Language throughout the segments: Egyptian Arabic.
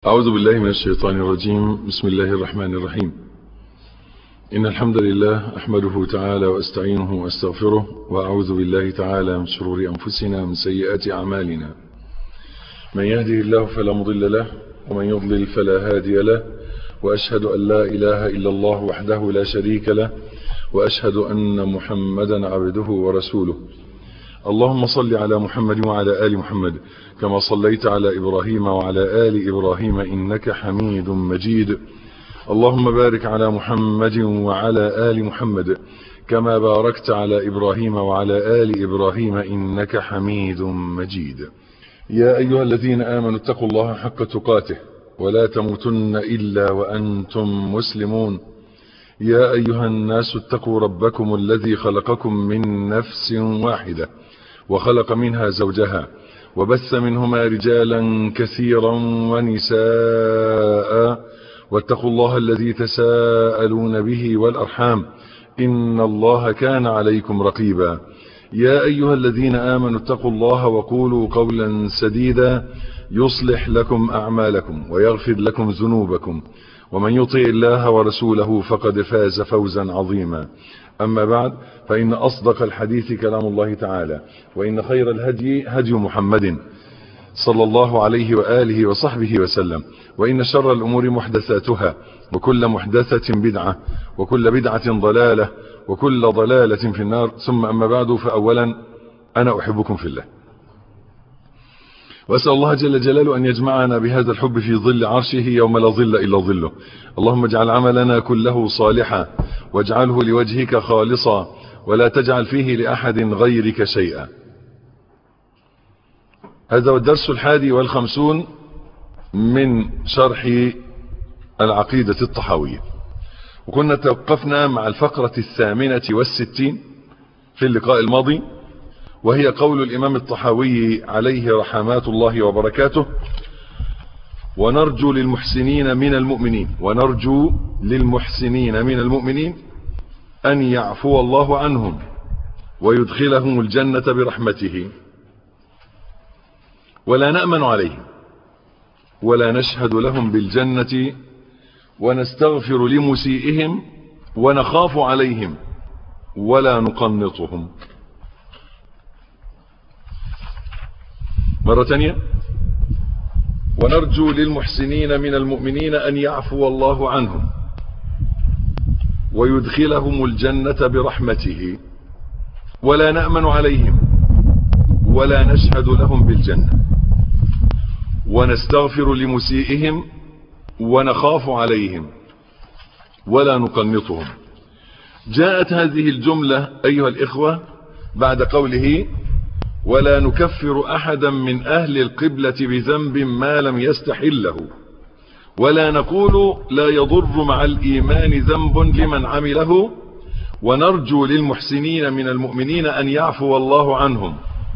أعوذ بالله من الشيطان الرجيم بسم الله الرحمن الرحيم إن الحمد لله أحمده تعالى وأستعينه وأستغفره وأعوذ بالله تعالى من شرور أنفسنا من سيئات أعمالنا من يهده الله فلا مضل له ومن يضلل فلا هادي له وأشهد أن لا إله إلا الله وحده لا شريك له وأشهد أن محمدا عبده ورسوله اللهم صل على محمد وعلى آل محمد كما صليت على إبراهيم وعلى آل إبراهيم إنك حميد مجيد اللهم بارك على محمد وعلى آل محمد كما باركت على إبراهيم وعلى آل إبراهيم إنك حميد مجيد يا أيها الذين آمنوا اتقوا الله حق تقاته ولا تموتن إلا وأنتم مسلمون يا أيها الناس اتقوا ربكم الذي خلقكم من نفس واحدة وخلق منها زوجها وبث منهما رجالا كثيرا ونساء واتقوا الله الذي تساءلون به والأرحام إن الله كان عليكم رقيبا يا أيها الذين آمنوا اتقوا الله وقولوا قولا سديدا يصلح لكم أعمالكم ويغفر لكم ذنوبكم ومن يطع الله ورسوله فقد فاز فوزا عظيما أما بعد فإن أصدق الحديث كلام الله تعالى وإن خير الهدي هدي محمد صلى الله عليه وآله وصحبه وسلم وإن شر الأمور محدثاتها وكل محدثة بدعة وكل بدعة ضلالة وكل ضلالة في النار ثم أما بعد فأولا أنا أحبكم في الله وأسأل الله جل جلاله أن يجمعنا بهذا الحب في ظل عرشه يوم لا ظل إلا ظله اللهم اجعل عملنا كله صالحا واجعله لوجهك خالصا ولا تجعل فيه لأحد غيرك شيئا هذا هو الدرس الحادي والخمسون من شرح العقيدة الطحاوية وكنا توقفنا مع الفقرة الثامنة والستين في اللقاء الماضي وهي قول الإمام الطحاوي عليه رحمات الله وبركاته ونرجو للمحسنين من المؤمنين ونرجو للمحسنين من المؤمنين أن يعفو الله عنهم ويدخلهم الجنة برحمته ولا نأمن عليهم ولا نشهد لهم بالجنة ونستغفر لمسيئهم ونخاف عليهم ولا نقنطهم مرة تانية ونرجو للمحسنين من المؤمنين أن يعفو الله عنهم ويدخلهم الجنة برحمته ولا نأمن عليهم ولا نشهد لهم بالجنة ونستغفر لمسيئهم ونخاف عليهم ولا نقنطهم جاءت هذه الجملة أيها الإخوة بعد قوله ولا نكفر أحدا من أهل القبلة بذنب ما لم يستحله ولا نقول لا يضر مع الإيمان ذنب لمن عمله ونرجو للمحسنين من المؤمنين أن يعفو الله عنهم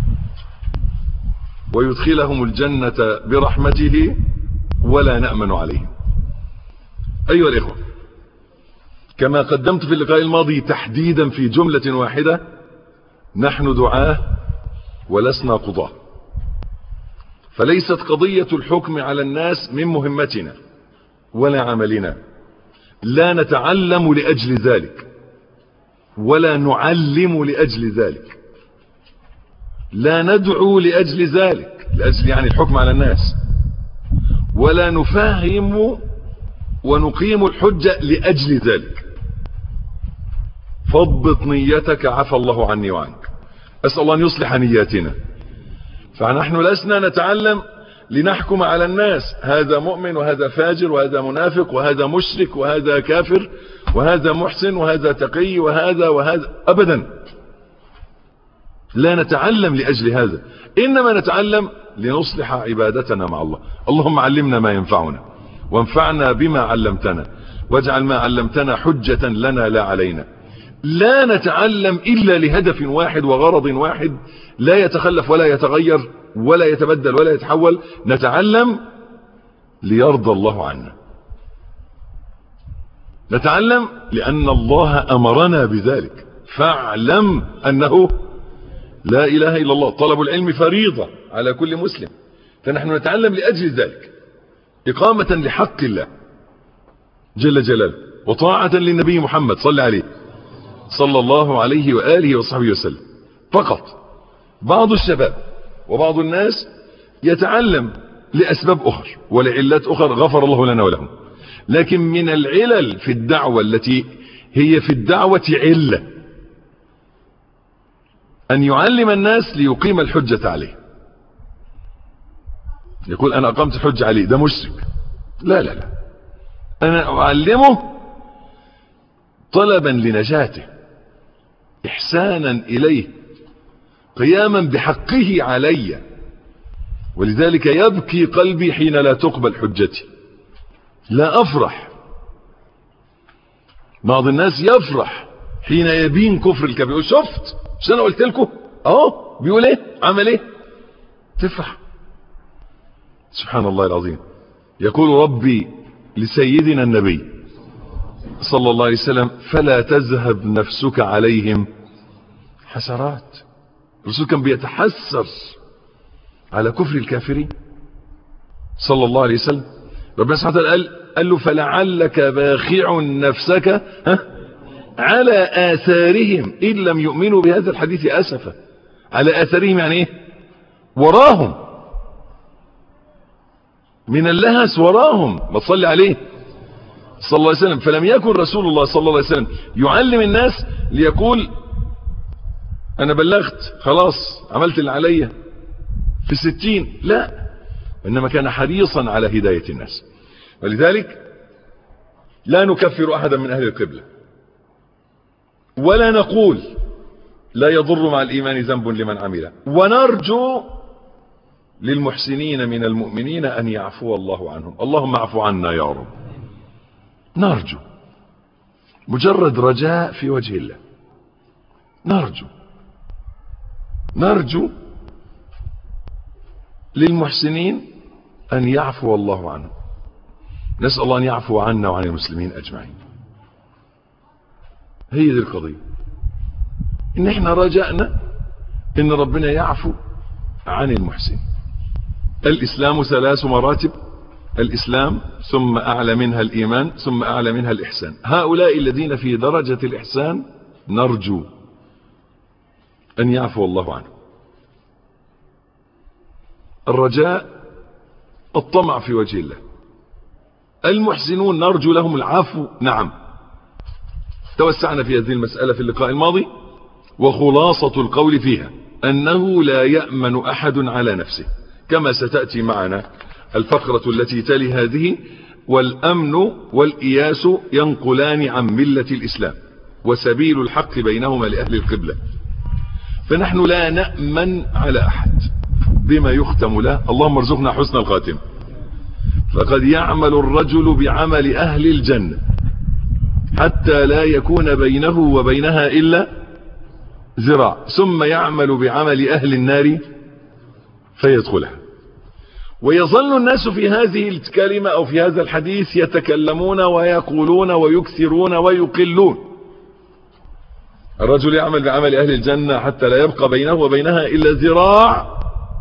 ويدخلهم الجنة برحمته ولا نأمن عليهم أيها الإخوة كما قدمت في اللقاء الماضي تحديدا في جملة واحدة نحن دعاه ولسنا قضاة فليست قضية الحكم على الناس من مهمتنا ولا عملنا لا نتعلم لأجل ذلك ولا نعلم لأجل ذلك لا ندعو لأجل ذلك لأجل يعني الحكم على الناس ولا نفهم ونقيم الحجة لأجل ذلك فاضبط نيتك عفى الله عني وعنك أسأل الله أن يصلح نياتنا فنحن لسنا نتعلم لنحكم على الناس هذا مؤمن وهذا فاجر وهذا منافق وهذا مشرك وهذا كافر وهذا محسن وهذا تقي وهذا وهذا أبدا لا نتعلم لأجل هذا إنما نتعلم لنصلح عبادتنا مع الله اللهم علمنا ما ينفعنا وانفعنا بما علمتنا واجعل ما علمتنا حجة لنا لا علينا لا نتعلم إلا لهدف واحد وغرض واحد لا يتخلف ولا يتغير ولا يتبدل ولا يتحول نتعلم ليرضى الله عنا نتعلم لأن الله أمرنا بذلك فاعلم أنه لا إله إلا الله طلب العلم فريضة على كل مسلم فنحن نتعلم لأجل ذلك إقامة لحق الله جل جلاله وطاعة للنبي محمد صلى عليه صلى الله عليه وآله وصحبه وسلم فقط بعض الشباب وبعض الناس يتعلم لأسباب أخر ولعلات أخر غفر الله لنا ولهم لكن من العلل في الدعوة التي هي في الدعوة علة أن يعلم الناس ليقيم الحجة عليه يقول أنا أقمت الحجة عليه ده مشرك لا لا لا أنا أعلمه طلبا لنجاته إحسانا إليه قياما بحقه علي ولذلك يبكي قلبي حين لا تقبل حجتي لا أفرح بعض الناس يفرح حين يبين كفر الكبير يقول شفت مش انا قلت لكم اهو بيقول ايه عمل ايه تفرح سبحان الله العظيم يقول ربي لسيدنا النبي صلى الله عليه وسلم فلا تذهب نفسك عليهم حسرات الرسول كان بيتحسر على كفر الكافرين صلى الله عليه وسلم ربنا سبحانه وتعالى قال, قال له فلعلك باخع نفسك ها على آثارهم إن لم يؤمنوا بهذا الحديث أسفا على آثارهم يعني إيه وراهم من اللهس وراهم ما تصلي عليه صلى الله عليه وسلم فلم يكن رسول الله صلى الله عليه وسلم يعلم الناس ليقول أنا بلغت خلاص عملت اللي عليا في ستين لا إنما كان حريصا على هداية الناس ولذلك لا نكفر أحدا من أهل القبلة ولا نقول لا يضر مع الإيمان ذنب لمن عمله ونرجو للمحسنين من المؤمنين أن يعفو الله عنهم اللهم اعفو عنا يا رب نرجو مجرد رجاء في وجه الله نرجو نرجو للمحسنين أن يعفو الله عنهم نسأل الله أن يعفو عنا وعن المسلمين أجمعين هي دي القضية ان احنا رجعنا ان ربنا يعفو عن المحسن الاسلام ثلاث مراتب الاسلام ثم اعلى منها الايمان ثم اعلى منها الاحسان هؤلاء الذين في درجة الاحسان نرجو ان يعفو الله عنهم الرجاء الطمع في وجه الله المحسنون نرجو لهم العفو نعم توسعنا في هذه المسألة في اللقاء الماضي وخلاصة القول فيها أنه لا يأمن أحد على نفسه كما ستأتي معنا الفقرة التي تلي هذه والأمن والإياس ينقلان عن ملة الإسلام وسبيل الحق بينهما لأهل القبلة فنحن لا نأمن على أحد بما يختم له اللهم ارزقنا حسن الخاتم فقد يعمل الرجل بعمل أهل الجنة حتى لا يكون بينه وبينها إلا ذراع ثم يعمل بعمل أهل النار فيدخلها ويظل الناس في هذه الكلمة أو في هذا الحديث يتكلمون ويقولون ويكثرون ويقلون الرجل يعمل بعمل أهل الجنة حتى لا يبقى بينه وبينها إلا ذراع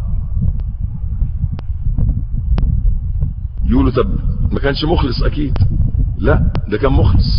يقولوا طب ما كانش مخلص أكيد لا ده كان مخلص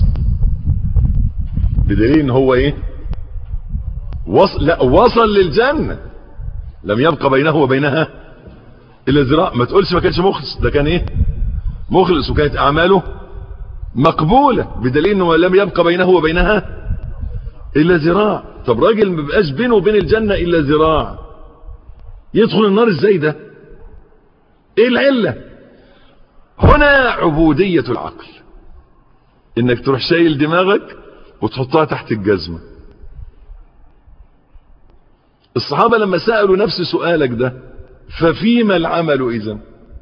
بدليل ان هو ايه وصل لا وصل للجنة لم يبقى بينه وبينها الا ذراع ما تقولش ما كانش مخلص ده كان ايه مخلص وكانت اعماله مقبولة بدليل انه لم يبقى بينه وبينها الا ذراع طب راجل ما بقاش بينه وبين الجنة الا ذراع يدخل النار ازاي ده ايه العلة هنا عبودية العقل انك تروح شايل دماغك وتحطها تحت الجزمة الصحابة لما سألوا نفس سؤالك ده ففيما العمل اذا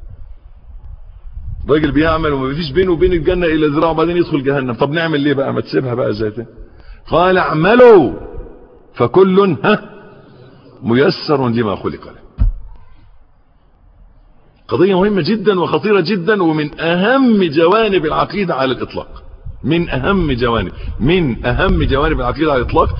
راجل بيعمل وما فيش بينه وبين الجنة الا ذراع وبعدين يدخل جهنم طب نعمل ليه بقى ما تسيبها بقى ذاته قال اعملوا فكل ها ميسر لما خلق له قضية مهمة جدا وخطيرة جدا ومن اهم جوانب العقيدة على الاطلاق من اهم جوانب من اهم جوانب العقيدة على الاطلاق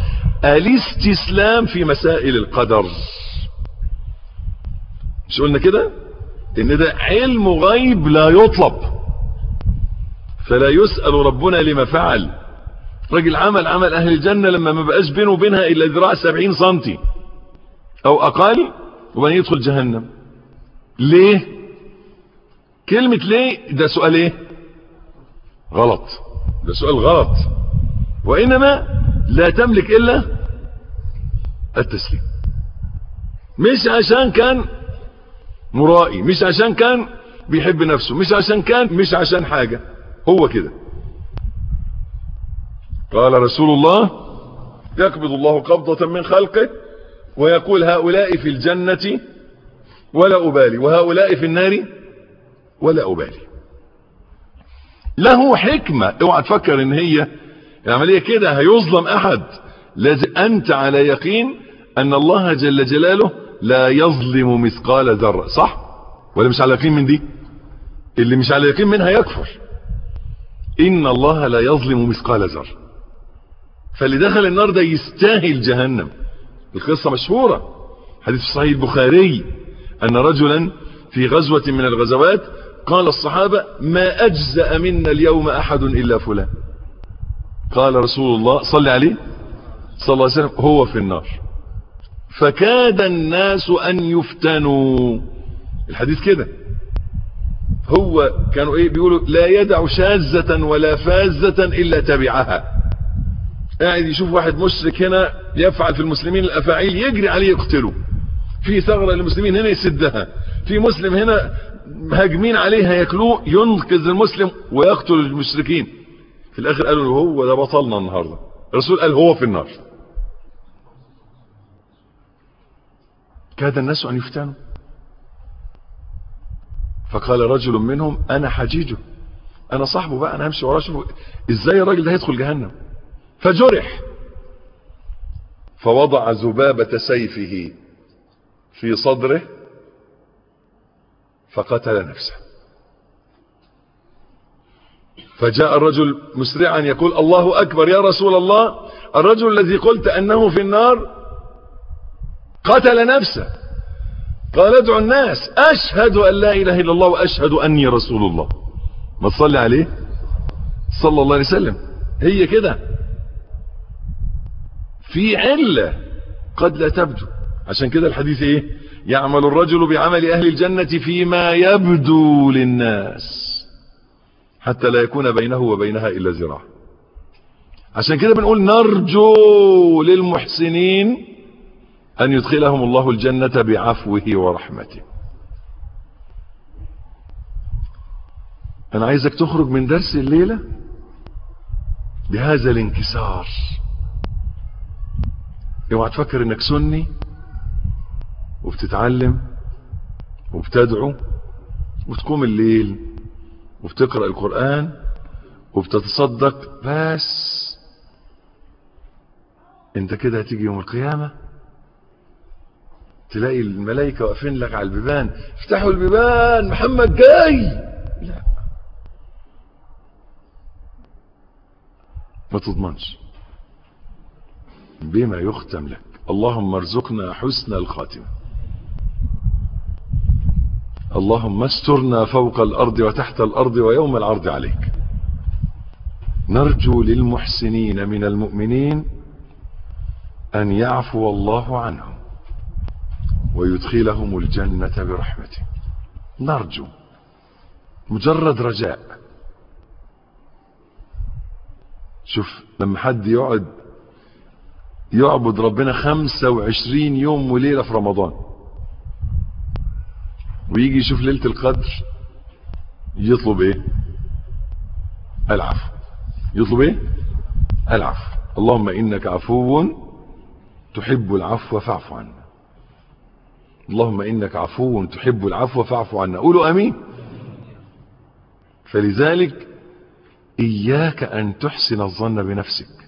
الاستسلام في مسائل القدر مش قلنا كده ان ده علم غيب لا يطلب فلا يسأل ربنا لما فعل راجل عمل عمل اهل الجنة لما ما بقاش بينه وبينها الا ذراع سبعين سنتي او اقل وبعدين يدخل جهنم ليه كلمة ليه ده سؤال ايه غلط ده سؤال غلط وانما لا تملك الا التسليم مش عشان كان مرائي مش عشان كان بيحب نفسه مش عشان كان مش عشان حاجة هو كده قال رسول الله يقبض الله قبضة من خلقه ويقول هؤلاء في الجنة ولا أبالي وهؤلاء في النار ولا أبالي له حكمة اوعى تفكر ان هي العملية كده هيظلم احد لازم انت على يقين ان الله جل جلاله لا يظلم مثقال ذرة صح ولا مش على يقين من دي اللي مش على يقين منها يكفر ان الله لا يظلم مثقال ذرة فاللي دخل النار ده يستاهل جهنم القصة مشهورة حديث في صحيح البخاري ان رجلا في غزوة من الغزوات قال الصحابة ما اجزأ منا اليوم احد الا فلان قال رسول الله صلى عليه صلى الله عليه وسلم هو في النار فكاد الناس ان يفتنوا الحديث كده هو كانوا ايه بيقولوا لا يدع شاذة ولا فازة الا تبعها قاعد يشوف واحد مشرك هنا يفعل في المسلمين الافاعيل يجري عليه يقتله في ثغرة للمسلمين هنا يسدها في مسلم هنا هاجمين عليه هياكلوه ينقذ المسلم ويقتل المشركين في الاخر قالوا له هو ده بطلنا النهاردة الرسول قال هو في النار كاد الناس ان يفتنوا فقال رجل منهم انا حجيجه انا صاحبه بقى انا همشي وراه اشوف ازاي الراجل ده هيدخل جهنم فجرح فوضع ذبابة سيفه في صدره فقتل نفسه فجاء الرجل مسرعا يقول الله أكبر يا رسول الله الرجل الذي قلت أنه في النار قتل نفسه قال ادعو الناس أشهد أن لا إله إلا الله وأشهد أني رسول الله ما تصلي عليه صلى الله عليه وسلم هي كده في علة قد لا تبدو عشان كده الحديث ايه يعمل الرجل بعمل اهل الجنة فيما يبدو للناس حتى لا يكون بينه وبينها الا ذراع عشان كده بنقول نرجو للمحسنين ان يدخلهم الله الجنة بعفوه ورحمته انا عايزك تخرج من درس الليلة بهذا الانكسار اوعى تفكر انك سني وبتتعلم وبتدعو وتقوم الليل وبتقرأ القرآن وبتتصدق بس انت كده هتيجي يوم القيامة تلاقي الملائكة واقفين لك على البيبان افتحوا البيبان محمد جاي لا ما تضمنش بما يختم لك اللهم ارزقنا حسن الخاتمة اللهم استرنا فوق الأرض وتحت الأرض ويوم العرض عليك نرجو للمحسنين من المؤمنين أن يعفو الله عنهم ويدخلهم الجنة برحمته نرجو مجرد رجاء شوف لما حد يقعد يعبد ربنا خمسة وعشرين يوم وليلة في رمضان ويجي يشوف ليلة القدر يطلب ايه العفو يطلب ايه العفو اللهم انك عفو تحب العفو فاعف عنا اللهم انك عفو تحب العفو فاعف عنا قولوا امين فلذلك اياك ان تحسن الظن بنفسك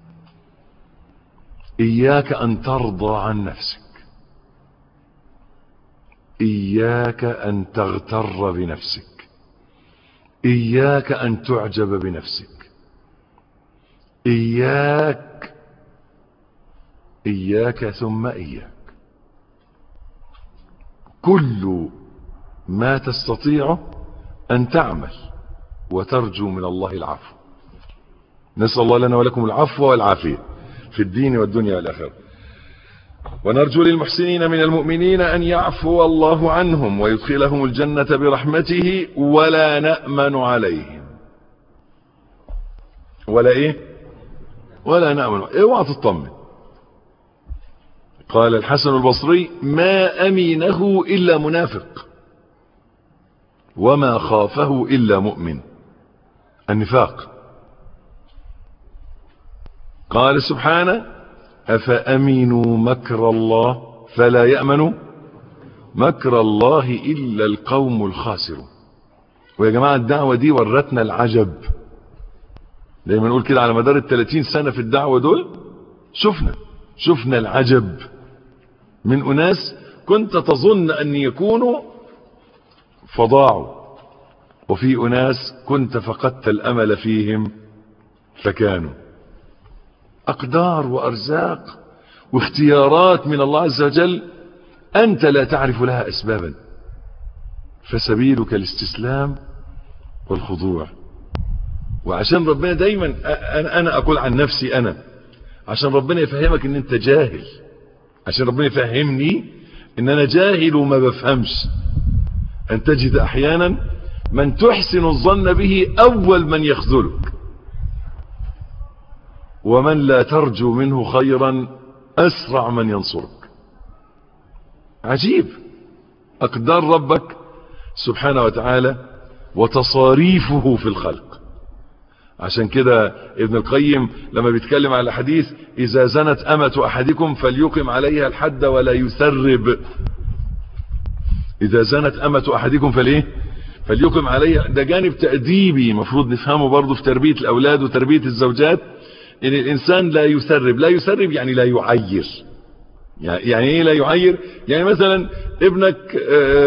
إياك أن ترضى عن نفسك إياك أن تغتر بنفسك إياك أن تعجب بنفسك إياك إياك ثم إياك كل ما تستطيع أن تعمل وترجو من الله العفو نسأل الله لنا ولكم العفو والعافية في الدين والدنيا والآخرة ونرجو للمحسنين من المؤمنين أن يعفو الله عنهم ويدخلهم الجنة برحمته ولا نأمن عليهم ولا إيه ولا نأمن اوعى تطمن قال الحسن البصري ما أمينه إلا منافق وما خافه إلا مؤمن النفاق قال سبحانه أفأمنوا مكر الله فلا يأمن مكر الله إلا القوم الخاسرون ويا جماعة الدعوة دي ورتنا العجب دايما نقول كده على مدار الثلاثين سنة في الدعوة دول شفنا شفنا العجب من أناس كنت تظن أن يكونوا فضاعوا وفي أناس كنت فقدت الأمل فيهم فكانوا أقدار وأرزاق واختيارات من الله عز وجل أنت لا تعرف لها أسبابا فسبيلك الاستسلام والخضوع وعشان ربنا دايما أنا, أنا أقول عن نفسي أنا عشان ربنا يفهمك ان انت جاهل عشان ربنا يفهمني ان انا جاهل وما بفهمش ان تجد احيانا من تحسن الظن به اول من يخذلك ومن لا ترجو منه خيرا اسرع من ينصرك عجيب اقدار ربك سبحانه وتعالى وتصاريفه في الخلق عشان كده ابن القيم لما بيتكلم على الحديث اذا زنت امة احدكم فليقم عليها الحد ولا يسرب اذا زنت امة احدكم فليه فليقم عليها ده جانب تأديبي مفروض نفهمه برضه في تربية الاولاد وتربية الزوجات ان الانسان لا يسرب لا يسرب يعني لا يعير يعني ايه لا يعير يعني مثلا ابنك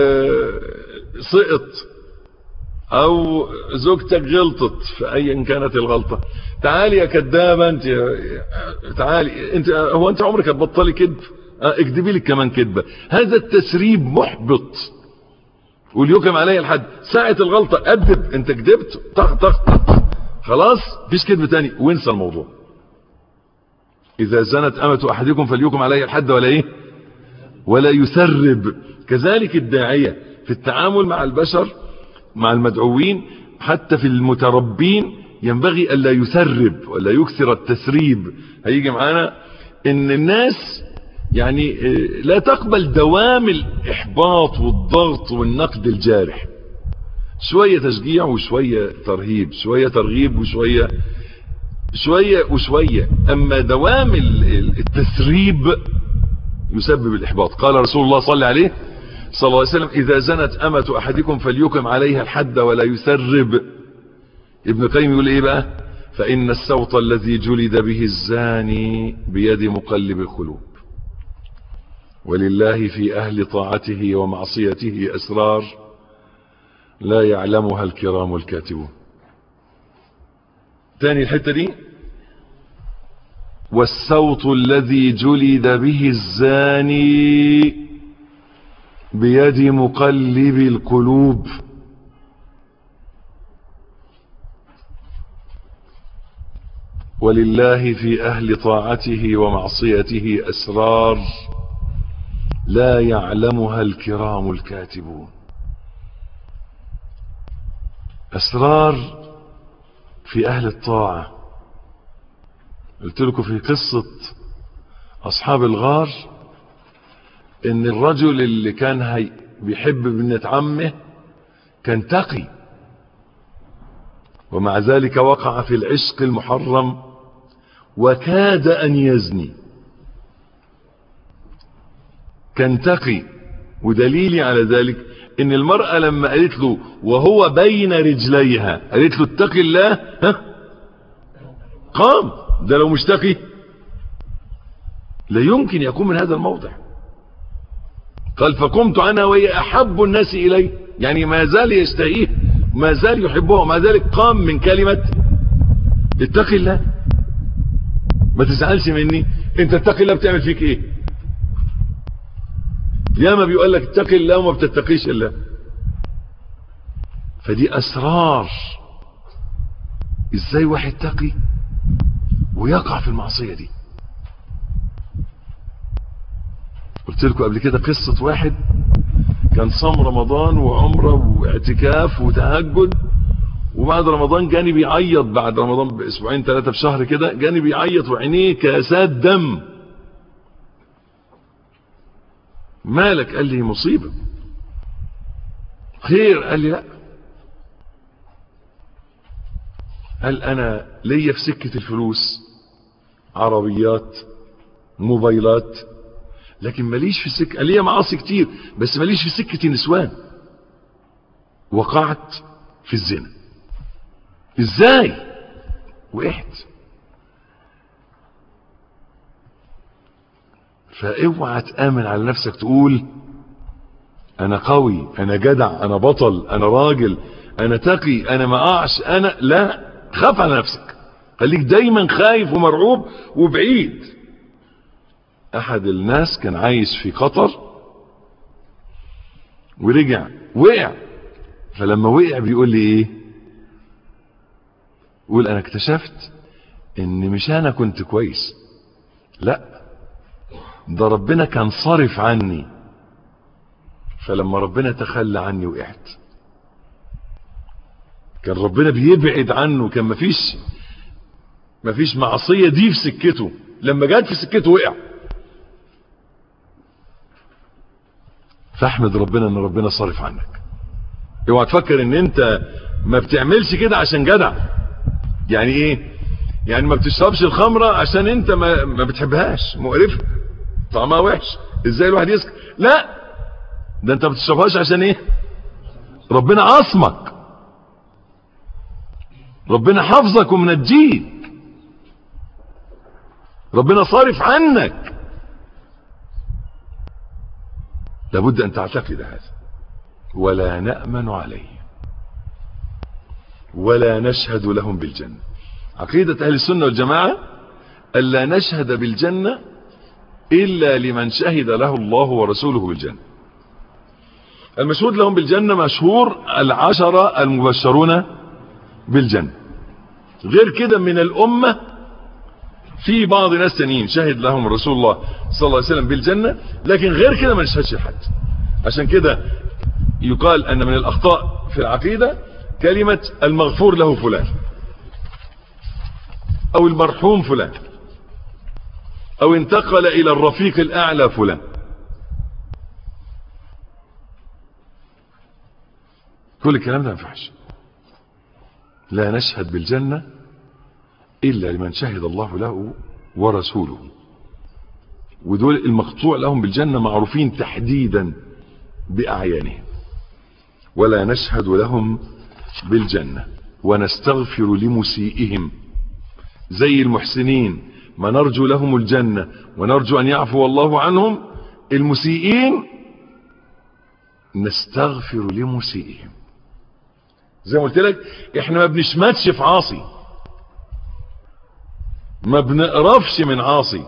سقط او زوجتك غلطت فايا كانت الغلطه تعالي يا كدابه انت تعالي انت هو انت عمرك هتبطلي كذب اكدبي لك كمان كذبه هذا التسريب محبط وليكم علي الحد ساعه الغلطه ادب انت كذبت طخ طخ طخ خلاص مفيش كذب تاني وانسى الموضوع اذا زنت امه احدكم فليكم علي الحد ولا ايه ولا يسرب كذلك الداعيه في التعامل مع البشر مع المدعوين حتى في المتربين ينبغي ألا يسرب ولا يكثر التسريب هيجي معانا ان الناس يعني لا تقبل دوام الإحباط والضغط والنقد الجارح شوية تشجيع وشوية ترهيب شوية ترغيب وشوية شوية وشوية أما دوام التسريب يسبب الإحباط قال رسول الله صلى عليه صلى الله عليه وسلم إذا زنت أمة أحدكم فليقم عليها الحد ولا يسرب ابن قيم يقول إيه بقى فإن السوط الذي جلد به الزاني بيد مقلب القلوب ولله في أهل طاعته ومعصيته أسرار لا يعلمها الكرام الكاتبون تاني الحتة دي والسوط الذي جلد به الزاني بيد مقلب القلوب ولله في أهل طاعته ومعصيته أسرار لا يعلمها الكرام الكاتبون أسرار في أهل الطاعة قلت لكم في قصة أصحاب الغار ان الرجل اللي كان هي بيحب بنت عمه كان تقي ومع ذلك وقع في العشق المحرم وكاد ان يزني كان تقي ودليلي على ذلك ان المرأة لما قالت له وهو بين رجليها قالت له اتق الله ها قام ده لو مش تقي لا يمكن يكون من هذا الموضع قال فقمت انا وهي احب الناس الي يعني ما زال يشتهيه ما زال يحبه ومع ذلك قام من كلمة اتقي الله ما تزعلش مني انت اتقي الله بتعمل فيك ايه ياما بيقول لك اتقي الله وما بتتقيش الله فدي اسرار ازاي واحد تقي ويقع في المعصية دي قلت لكم قبل كده قصة واحد كان صام رمضان وعمرة واعتكاف وتهجد وبعد رمضان جاني بيعيط بعد رمضان باسبوعين ثلاثة بشهر كده جاني بيعيط وعينيه كاسات دم مالك قال لي مصيبة خير قال لي لا قال انا ليا في سكة الفلوس عربيات موبايلات لكن ماليش في سكة ليا معاصي كتير بس ماليش في سكة النسوان وقعت في الزنا ازاي وقعت فاوعى تامن على نفسك تقول انا قوي انا جدع انا بطل انا راجل انا تقي انا ما اقعش انا لا خاف على نفسك خليك دايما خايف ومرعوب وبعيد احد الناس كان عايش في قطر ورجع وقع فلما وقع بيقول لي ايه يقول انا اكتشفت ان مش انا كنت كويس لا ده ربنا كان صارف عني فلما ربنا تخلى عني وقعت كان ربنا بيبعد عنه كان مفيش مفيش معصية دي في سكته لما جات في سكته وقع فاحمد ربنا ان ربنا صارف عنك اوعى تفكر ان انت ما بتعملش كده عشان جدع يعني ايه يعني ما بتشربش الخمرة عشان انت ما, ما بتحبهاش مقرفة طعمها وحش ازاي الواحد يسكت لا ده انت ما بتشربهاش عشان ايه ربنا عصمك ربنا حفظك ومنجيك ربنا صارف عنك لابد ان تعتقد هذا ولا نأمن عليه ولا نشهد لهم بالجنة عقيدة اهل السنة والجماعة ألا نشهد بالجنة إلا لمن شهد له الله ورسوله بالجنة المشهود لهم بالجنة مشهور العشرة المبشرون بالجنة غير كده من الأمة في بعض ناس تانيين شهد لهم رسول الله صلى الله عليه وسلم بالجنة لكن غير كده ما نشهدش لحد عشان كده يقال أن من الأخطاء في العقيدة كلمة المغفور له فلان أو المرحوم فلان أو انتقل إلى الرفيق الأعلى فلان كل الكلام ده ما ينفعش لا نشهد بالجنة إلا لمن شهد الله له ورسوله ودول المقطوع لهم بالجنة معروفين تحديدا بأعيانهم ولا نشهد لهم بالجنة ونستغفر لمسيئهم زي المحسنين ما نرجو لهم الجنة ونرجو أن يعفو الله عنهم المسيئين نستغفر لمسيئهم زي ما قلت لك احنا ما بنشمتش في عاصي ما بنقرفش من عاصي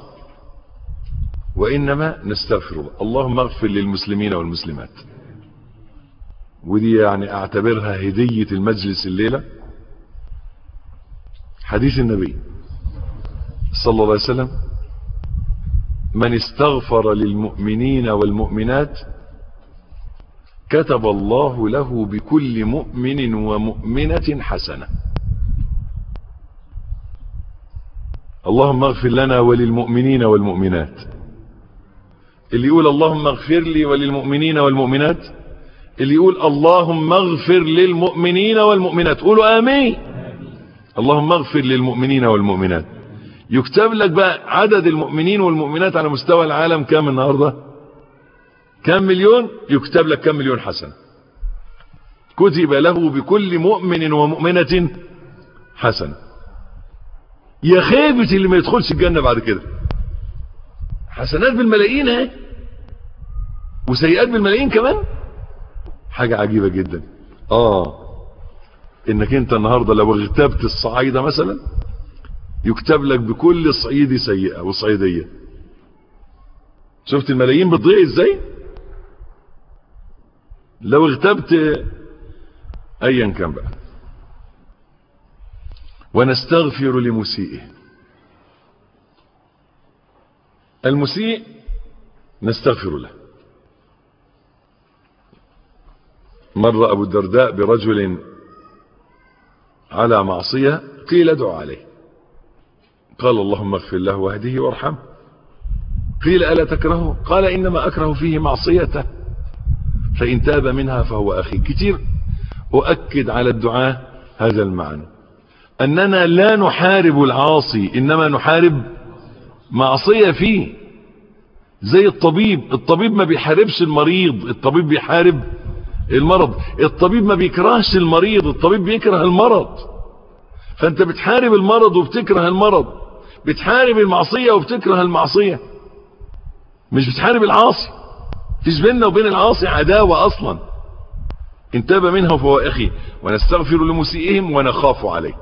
وإنما نستغفر الله اللهم اغفر للمسلمين والمسلمات ودي يعني اعتبرها هدية المجلس الليلة حديث النبي صلى الله عليه وسلم من استغفر للمؤمنين والمؤمنات كتب الله له بكل مؤمن ومؤمنة حسنة اللهم اغفر لنا وللمؤمنين والمؤمنات اللي يقول اللهم اغفر لي وللمؤمنين والمؤمنات اللي يقول اللهم اغفر للمؤمنين والمؤمنات قولوا امين اللهم اغفر للمؤمنين والمؤمنات يكتب لك بقى عدد المؤمنين والمؤمنات على مستوى العالم كام النهارده كم مليون يكتب لك كم مليون حسنة كتب له بكل مؤمن ومؤمنة حسنة يا خيبة اللي ما يدخلش الجنة بعد كده حسنات بالملايين اهي وسيئات بالملايين كمان حاجة عجيبة جدا اه انك انت النهاردة لو اغتبت الصعايدة مثلا يكتب لك بكل صعيدي سيئة وصعيدية شفت الملايين بتضيع ازاي لو اغتبت ايا كان بقى ونستغفر لمسيئه المسيء نستغفر له مر ابو الدرداء برجل على معصية قيل ادعو عليه قال اللهم اغفر له واهده وارحمه قيل ألا تكرهه قال إنما أكره فيه معصيته فإن تاب منها فهو أخي كتير أؤكد على الدعاء هذا المعنى أننا لا نحارب العاصي إنما نحارب معصية فيه زي الطبيب الطبيب ما بيحاربش المريض الطبيب بيحارب المرض الطبيب ما بيكرهش المريض الطبيب بيكره المرض فانت بتحارب المرض وبتكره المرض بتحارب المعصية وبتكره المعصية مش بتحارب العاصي فيش بيننا وبين العاصي عداوة اصلا ان تاب منها فهو اخي ونستغفر لمسيئهم ونخاف عليه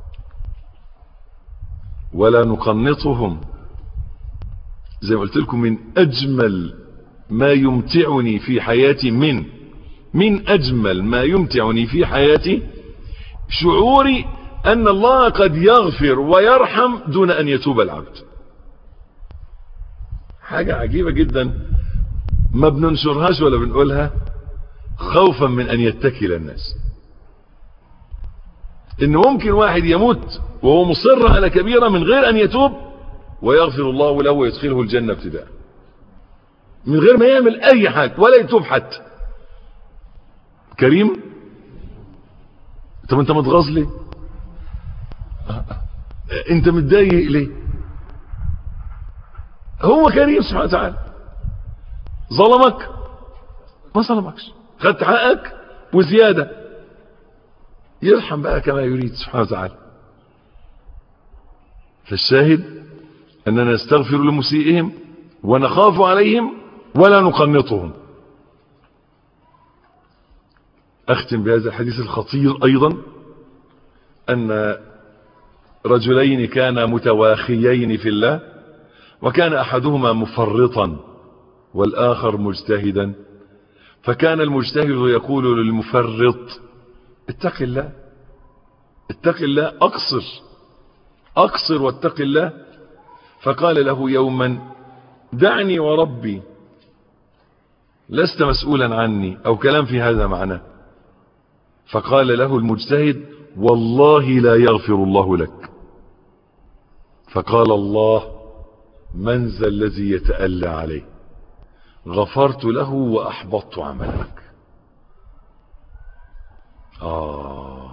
ولا نقنطهم زي ما قلت لكم من اجمل ما يمتعني في حياتي من من اجمل ما يمتعني في حياتي شعوري ان الله قد يغفر ويرحم دون ان يتوب العبد حاجة عجيبة جدا ما بننشرهاش ولا بنقولها خوفا من ان يتكل الناس ان ممكن واحد يموت وهو مصر على كبيرة من غير ان يتوب ويغفر الله له ويدخله الجنة ابتداء من غير ما يعمل اي حاجة ولا يتوب حتى كريم طب انت متغاظ ليه انت متضايق ليه هو كريم سبحانه وتعالى ظلمك ما ظلمكش خدت حقك وزيادة يرحم بقى كما يريد سبحانه وتعالى فالشاهد أننا نستغفر لمسيئهم ونخاف عليهم ولا نقنطهم أختم بهذا الحديث الخطير أيضا أن رجلين كانا متواخيين في الله وكان أحدهما مفرطا والآخر مجتهدا فكان المجتهد يقول للمفرط اتق الله اتق الله أقصر أقصر واتق الله فقال له يوما دعني وربي لست مسؤولا عني أو كلام في هذا معناه فقال له المجتهد والله لا يغفر الله لك فقال الله من ذا الذي يتألى عليه غفرت له وأحبطت عملك آه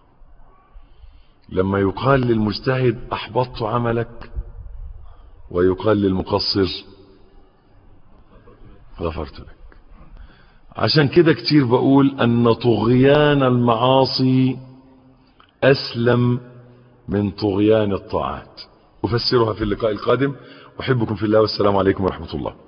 لما يقال للمجتهد أحبطت عملك ويقال للمقصر غفرت لك عشان كده كتير بقول أن طغيان المعاصي أسلم من طغيان الطاعات أفسرها في اللقاء القادم أحبكم في الله والسلام عليكم ورحمة الله